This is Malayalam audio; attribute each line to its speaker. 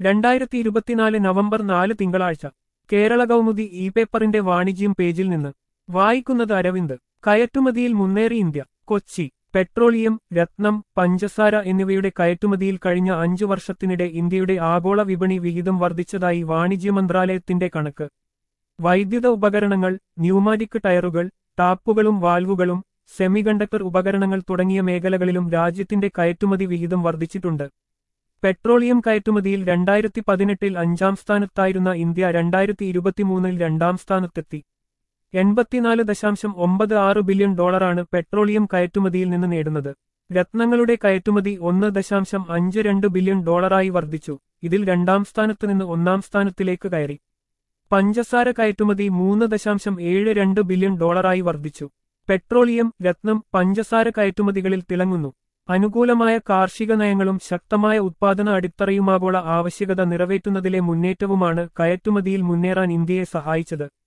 Speaker 1: രണ്ടായിരത്തി ഇരുപത്തിനാല് നവംബർ നാല് തിങ്കളാഴ്ച കേരള കൗമുദി ഇ പേപ്പറിന്റെ വാണിജ്യം പേജിൽ നിന്ന് വായിക്കുന്നത് അരവിന്ദ് കയറ്റുമതിയിൽ മുന്നേറി ഇന്ത്യ കൊച്ചി പെട്രോളിയം രത്നം പഞ്ചസാര എന്നിവയുടെ കയറ്റുമതിയിൽ കഴിഞ്ഞ അഞ്ചു വർഷത്തിനിടെ ഇന്ത്യയുടെ ആഗോള വിപണി വിഹിതം വർദ്ധിച്ചതായി വാണിജ്യ മന്ത്രാലയത്തിന്റെ കണക്ക് വൈദ്യുത ഉപകരണങ്ങൾ ന്യൂമാറ്റിക് ടയറുകൾ ടാപ്പുകളും വാൽവുകളും സെമികണ്ടക്ടർ ഉപകരണങ്ങൾ തുടങ്ങിയ മേഖലകളിലും രാജ്യത്തിന്റെ കയറ്റുമതി വിഹിതം വർദ്ധിച്ചിട്ടുണ്ട് പെട്രോളിയം കയറ്റുമതിയിൽ രണ്ടായിരത്തി പതിനെട്ടിൽ അഞ്ചാം സ്ഥാനത്തായിരുന്ന ഇന്ത്യ രണ്ടായിരത്തി ഇരുപത്തിമൂന്നിൽ രണ്ടാം സ്ഥാനത്തെത്തി എൺപത്തിനാല് ദശാംശം ഒമ്പത് ആറ് ബില്യൺ ഡോളറാണ് പെട്രോളിയം കയറ്റുമതിയിൽ നിന്ന് നേടുന്നത് രത്നങ്ങളുടെ കയറ്റുമതി ഒന്ന് ദശാംശം അഞ്ച് രണ്ട് ബില്യൺ ഡോളറായി വർദ്ധിച്ചു ഇതിൽ രണ്ടാം സ്ഥാനത്ത് നിന്ന് ഒന്നാം സ്ഥാനത്തിലേക്ക് കയറി പഞ്ചസാര കയറ്റുമതി മൂന്ന് ദശാംശം ഏഴ് രണ്ട് ബില്യൺ ഡോളറായി വർദ്ധിച്ചു പെട്രോളിയം രത്നം പഞ്ചസാര കയറ്റുമതികളിൽ തിളങ്ങുന്നു അനുകൂലമായ കാർഷിക നയങ്ങളും ശക്തമായ ഉത്പാദന അടിത്തറയുമാഗോള ആവശ്യകത നിറവേറ്റുന്നതിലെ മുന്നേറ്റവുമാണ് കയറ്റുമതിയിൽ മുന്നേറാൻ ഇന്ത്യയെ സഹായിച്ചത്